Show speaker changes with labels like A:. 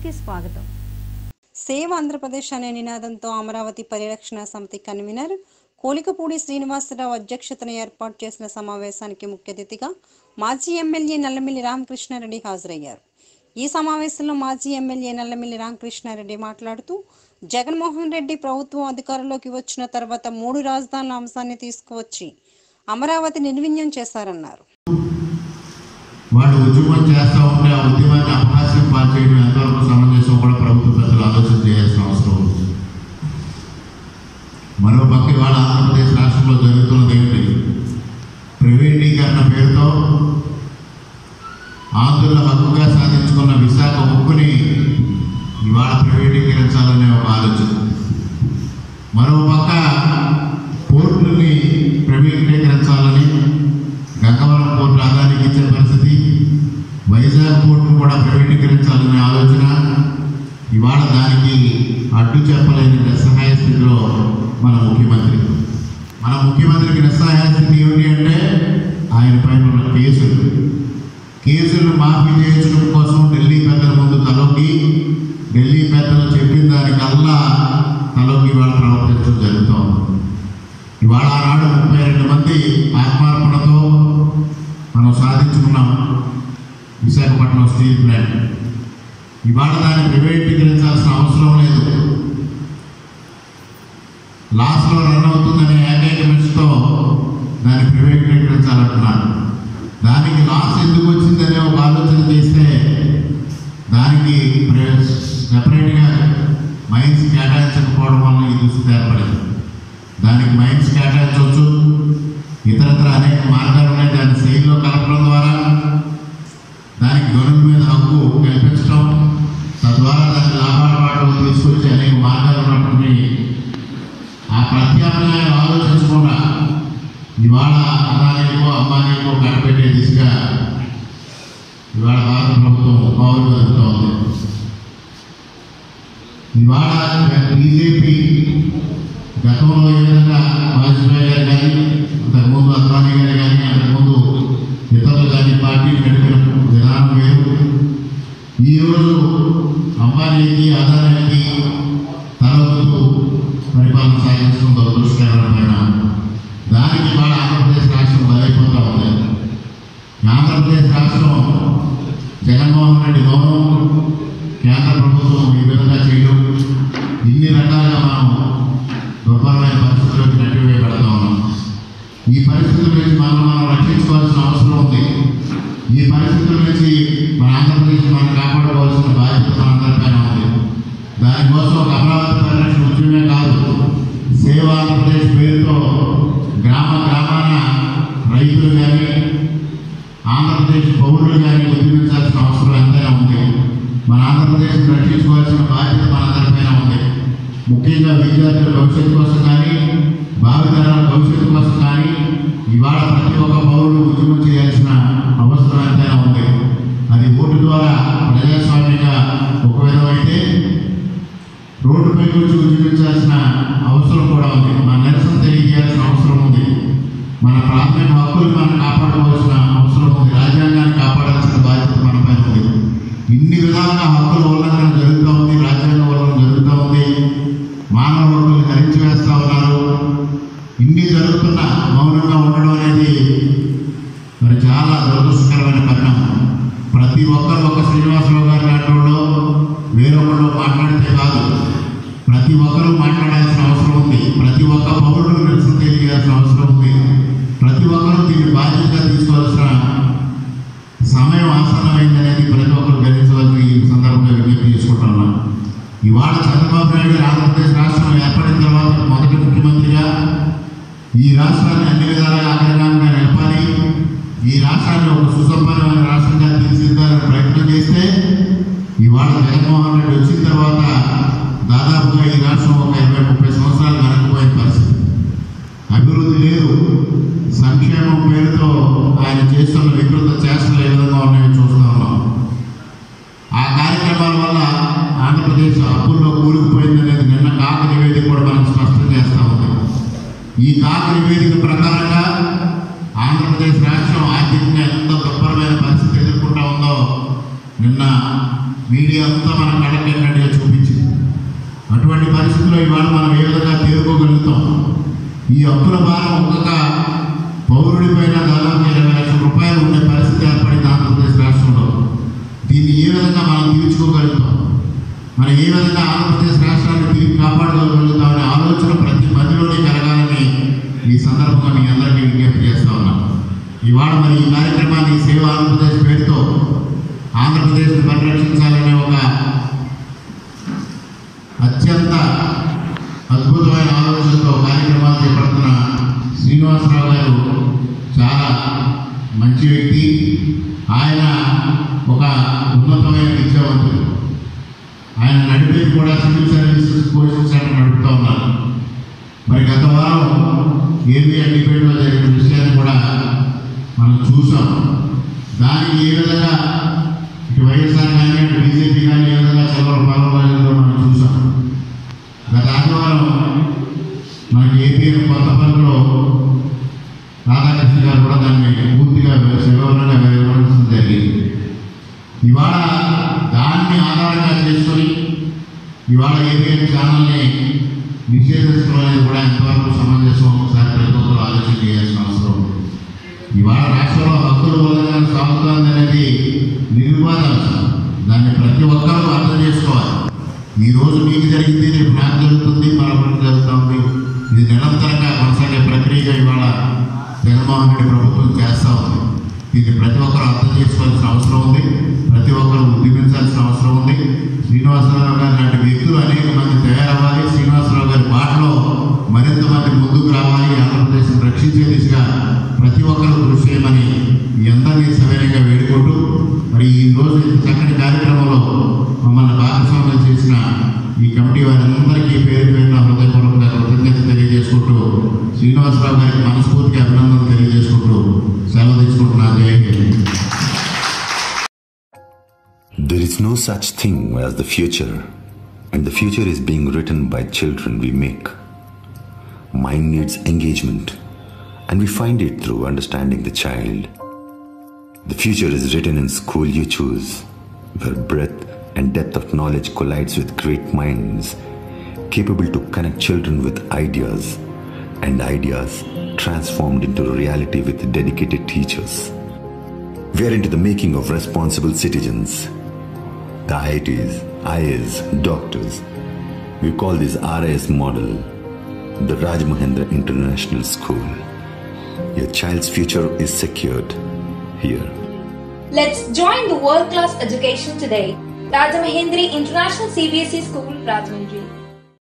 A: న్యూస్కి స్వాగతం సేవ్ ఆంధ్రప్రదేశ్ అనే నినాదంతో అమరావతి పరిరక్షణ సమితి కన్వీనర్ కోలికపూడి శ్రీనివాసరావు అధ్యక్షతన ఏర్పాటు చేసిన సమావేశానికి ముఖ్య అతిథిగా మాజీ ఎమ్మెల్యే నల్లమిల్లి రామకృష్ణారెడ్డి హాజరయ్యారు ఈ సమావేశంలో మాజీ ఎమ్మెల్యే నల్లమిల్లి రామకృష్ణారెడ్డి మాట్లాడుతూ జగన్మోహన్ రెడ్డి ప్రభుత్వం అధికారంలోకి వచ్చిన తర్వాత మూడు రాజధానుల అంశాన్ని తీసుకువచ్చి అమరావతి నిర్విణ్యం చేశారన్నారు
B: వాళ్ళు ఉద్యమం చేస్తూ ఉంటే ఆ ఉద్యమాన్ని అపహాస్యం పాల్చేయడం ఎంతవరకు సమంజసం కూడా ప్రభుత్వ పెద్దలు ఆలోచన చేయాల్సిన అవసరం ఉంది మరో పక్క ఇవాళ ఆంధ్రప్రదేశ్ రాష్ట్రంలో జరుగుతున్నది ఏమిటి ప్రైవేటీకరణ పేరుతో ఆంధ్రుల హక్కుగా సాధించుకున్న విశాఖ ఉక్కుని ఇవాళ ప్రైవేటీకరించాలనే ఒక ఆలోచన మరో పక్క పోర్టుని ప్రైవేటీకరించాలని గంగవరం పోర్టు ఆదానికి ఇచ్చే పరిస్థితి వైజాగ్ పోర్టును కూడా ప్రైవేటీకరించాలనే ఆలోచన ఇవాళ దానికి అడ్డు చెప్పలేని నిస్సహాయ స్థితిలో మన ముఖ్యమంత్రి మన ముఖ్యమంత్రికి నిస్సహాయ స్థితి ఏమిటి అంటే ఆయన పైన ఉన్న కేసులు కేసులు మాఫీ చేయించడం కోసం ఢిల్లీ పెద్దల ముందు తలొగ్గి ఢిల్లీ పెద్దలు చెప్పిన దానికల్లా తలొగ్గి ఇవాళ ప్రవర్తించడం జరుగుతూ ఉంది ఇవాళ ఆనాడు ముప్పై రెండు మంది ఆత్మార్పణతో మనం సాధించుకున్నాం విశాఖపట్నం స్టీల్ ప్లాంట్ ఇవాళ దాన్ని ప్రైవేటీకరించాల్సిన అవసరం లేదు లాస్ట్లో రన్ అవుతుందనే ఏకైక మిషన్తో దాన్ని ప్రైవేటీకరించాలంటున్నారు దానికి లాస్ ఎందుకు వచ్చిందనే ఒక ఆలోచన చేస్తే దానికి సెపరేట్గా మైన్స్ కేటాయించకపోవడం వల్ల ఈ దుస్థితి ఏర్పడింది దానికి మైన్స్ కేటాయించవచ్చు ఇతరత్ర అనేక మార్గాలు ఉన్నాయి దాన్ని శైలిలో కలపడం ద్వారా దానికి గనుల మీద హక్కు కల్పించడం తద్వారా దాన్ని లాభాల పాటలు తీసుకొచ్చి అనేక మార్గాలు ఉన్నప్పటికీ ఆ ప్రత్యామ్నాయం ఆలోచించకుండా ఇవాళ అదానికో అంబానీకో కట్టబెట్టే దిశగా ఇవాళ భారత ప్రభుత్వం పౌరులు జరుగుతూ ఉంది ఇవాళ బీజేపీ గతంలో ఏ విధంగా వాజ్పేయి గారు కానీ అంతకుముందు అద్వానీ గారు కానీ అంతకుముందు ఇతరులు కానీ పార్టీ నడిపిన విధానం వేరు ఈరోజు అంబానీకి అదానికి తలవద్దు పరిపాలన సాగించడం దురదృష్టకరమైన దానికి ఇవాళ ఆంధ్రప్రదేశ్ రాష్ట్రం బలైపోతూ ఉంది ఆంధ్రప్రదేశ్ రాష్ట్రం జగన్మోహన్ రెడ్డి గౌరవం కేంద్ర ప్రభుత్వం ఈ విధంగా చేయడం ఇన్ని రకాలుగా మనం దుర్భరమైన పరిస్థితుల్లోకి నెట్టివేయబడతా ఉన్నాం ఈ పరిస్థితుల నుంచి మనం మనం రక్షించుకోవాల్సిన అవసరం ఉంది ఈ పరిస్థితుల నుంచి మన ఆంధ్రప్రదేశ్ మనం కాపాడుకోవాల్సిన బాధ్యత మనందరిపైన ఉంది దానికోసం ఒక అమరావతి పరిరక్షణ ఉద్యమే కాదు సేవ ఆంధ్రప్రదేశ్ పేరుతో గ్రామ గ్రామాన రైతులు కానీ ఆంధ్రప్రదేశ్ పౌరులు కానీ ఉద్యమించాల్సిన అవసరం ఎంతైనా ఉంది మన ఆంధ్రప్రదేశ్ రక్షించుకోవాల్సిన బాధ్యత మనందరిపైన ఉంది ముఖ్యంగా విద్యార్థుల భవిష్యత్తు కోసం కానీ భావితరాల భవిష్యత్తు కోసం కానీ ఇవాళ ప్రతి ఒక్క పౌరుడు ఉద్యమం చేయాల్సిన అవసరం ఎంతైనా ఉంది అది ఓటు ద్వారా ప్రజాస్వామ్యంగా ఒక విధమైతే రోడ్డుపైకి వచ్చి ఉద్యమించాల్సిన అవసరం కూడా ఉంది మన నిరసన తెలియజేయాల్సిన అవసరం ఉంది మన ప్రాథమిక హక్కులు మనం కాపాడుకోవాల్సిన అవసరం ఉంది రాజ్యాంగాన్ని కాపాడాల్సిన బాధ్యత మన పైన ఉంది ఇన్ని విధాలుగా హక్కుల ఉల్లంఘన జరుగుతూ ఉంది రాజ్యాంగ ఉల్లంఘన జరుగుతూ ఉంది మానవ హక్కులు హరించి వేస్తూ ఉన్నారు ఇన్ని జరుగుతున్న మౌనంగా ఉండడం అనేది మరి చాలా దురదృష్టకరమైన పరిణామం ప్రతి ఒక్కరు ఒక శ్రీనివాసరావు గారి లాంటి వాళ్ళు వేరొకళ్ళు మాట్లాడితే కాదు ప్రతి ఒక్కరూ మాట్లాడాల్సిన అవసరం ఉంది ప్రతి ఒక్క పౌరుడు నిరసన తెలియాల్సిన అవసరం ఉంది ప్రతి ఒక్కరూ దీన్ని బాధ్యతగా తీసుకోవాల్సిన సమయం ఆసన్నమైందనేది ప్రతి ఒక్కరు గ్రహించవలసిన ఈ సందర్భంగా విజ్ఞప్తి చేసుకుంటున్నాను ఇవాళ చంద్రబాబు నాయుడు గారు ఆంధ్రప్రదేశ్ రాష్ట్రం ఏర్పడిన తర్వాత మొదటి ముఖ్యమంత్రిగా ఈ రాష్ట్రాన్ని అన్ని విధాలుగా అగ్రగామిగా నిలపాలి ఈ రాష్ట్రాన్ని ఒక సుసంపన్నమైన రాష్ట్రంగా తీర్చిదిద్దాలని ప్రయత్నం చేస్తే ఇవాళ జగన్మోహన్ రెడ్డి వచ్చిన తర్వాత దాదాపుగా ఈ రాష్ట్రం ఒక ఇరవై ముప్పై సంవత్సరాలు వెనక్కిపోయిన పరిస్థితి అభివృద్ధి లేదు సంక్షేమం పేరుతో ఆయన చేస్తున్న వికృత చేష్టలు ఏ విధంగా ఉన్నాయో చూస్తూ ఉన్నాం ఆ కార్యక్రమాల వల్ల ఆంధ్రప్రదేశ్ అప్పుల్లో కూరుకుపోయిందనేది నిన్న కాక నివేదిక కూడా మనకు స్పష్టం చేస్తూ ఉంది ఈ కాక నివేదిక ప్రకారంగా ఆంధ్రప్రదేశ్ రాష్ట్రం ఆర్థికంగా ఎంత దుర్భరమైన పరిస్థితి ఎదుర్కొంటా ఉందో నిన్న మీడియా అంతా మన కళ్ళకెక్కడిగా చూపించింది అటువంటి పరిస్థితుల్లో ఇవాళ మనం ఏ విధంగా తేరుకోగలుగుతాం ఈ అప్పుల భారం ఒక్కొక్క పౌరుడి పైన దాదాపు ఇరవై లక్షల రూపాయలు ఉండే పరిస్థితి ఏర్పడింది ఆంధ్రప్రదేశ్ రాష్ట్రంలో దీన్ని ఏ విధంగా మనం తీర్చుకోగలుగుతాం మనం ఏ విధంగా ఆంధ్రప్రదేశ్ రాష్ట్రాన్ని తిరిగి కాపాడుకోగలుగుతాం అనే ఆలోచన ప్రతి మధ్యలోనే కలగాలని ఈ సందర్భంగా మీ అందరికీ విజ్ఞప్తి చేస్తా ఉన్నాం ఇవాళ మరి ఈ కార్యక్రమాన్ని సేవ ఆంధ్రప్రదేశ్ పేరుతో ఆంధ్రప్రదేశ్ని పరిరక్షించాలనే ఒక అత్యంత అద్భుతమైన ఆలోచనతో కార్యక్రమాలు చేపడుతున్న శ్రీనివాసరావు గారు చాలా మంచి వ్యక్తి ఆయన ఒక ఉన్నతమైన విద్యావంతుడు ఆయన నడిపేది కూడా సివిల్ సర్వీసెస్ కోచింగ్ సెంటర్ నడుపుతూ ఉన్నారు మరి గత వారం ఏబిఎన్ డిబేట్లో జరిగిన విషయాన్ని కూడా మనం చూసాం దానికి ఏ విధంగా ఇటు వైఎస్ఆర్ కానీ అటు బీజేపీ కానీ ఏ విధంగా చదవడం పాల్గొనలేదో మనం చూసాం గత ఆదివారం మనకి ఏపీఎన్ కొత్తపల్లిలో రాధాకృష్ణ గారు కూడా దాన్ని పూర్తిగా వివరంగా వివరించడం జరిగింది ఇవాళ దాన్ని ఆధారంగా చేసుకొని ఇవాళ ఏబిఎన్ ఛానల్ని నిషేధించడం అనేది కూడా ఎంతవరకు సమంజసం ఒకసారి ప్రతి ఒక్కరు ఆలోచన చేయాల్సిన అవసరం ఉంది ఇవాళ రాష్ట్రంలో హక్కుల వల్ల సాగుతుంది అనేది నిర్వివాదాంశం దాన్ని ప్రతి ఒక్కరూ అర్థం చేసుకోవాలి ఈ రోజు మీకు జరిగింది రేపు నాకు జరుగుతుంది మరొకరికి జరుగుతుంది ఇది నిరంతరంగా కొనసాగే ప్రక్రియగా ఇవాళ జగన్మోహన్ రెడ్డి ప్రభుత్వం చేస్తూ ఉంది దీన్ని ప్రతి ఒక్కరూ అర్థం చేసుకోవాల్సిన అవసరం ఉంది ప్రతి ఒక్కరూ ఉద్యమించాల్సిన అవసరం ఉంది శ్రీనివాసరావు గారి లాంటి వ్యక్తులు అనేక మంది తయారవ్వాలి శ్రీనివాసరావు గారి బాటలో మరింత మంది ముందుకు రావాలి ఆంధ్రప్రదేశ్ని రక్షించే దిశగా ప్రతి ఒక్కరూ కృషి చేయమని మీ అందరినీ సవినయంగా వేడుకుంటూ మరి ఈ రోజు ఇంత చక్కటి కార్యక్రమంలో మమ్మల్ని భాగస్వామ్యం చేసిన ఈ కమిటీ వారందరికీ పేరు పేరున హృదయపూర్వకంగా కృతజ్ఞత తెలియజేసుకుంటూ శ్రీనివాసరావు గారికి మనస్ఫూర్తిగా అభినందనలు తెలియజేసుకుంటూ సెలవు తీసుకుంటున్నా జై Hind
C: There is no such thing as the future, and the future is being written by children we make. Mind needs engagement, and we find it through understanding the child. The future is written in school you choose, where breadth and depth of knowledge collides with great minds, capable to connect children with ideas, and ideas transformed into reality with dedicated teachers. We are into the making of responsible citizens. The IITs, IAs, doctors. We call this RIS model the Raj Mahendra International School. Your child's future is secured here.
D: Let's join the world class education today. Rajamahendri International CBSE School, Rajahmundry.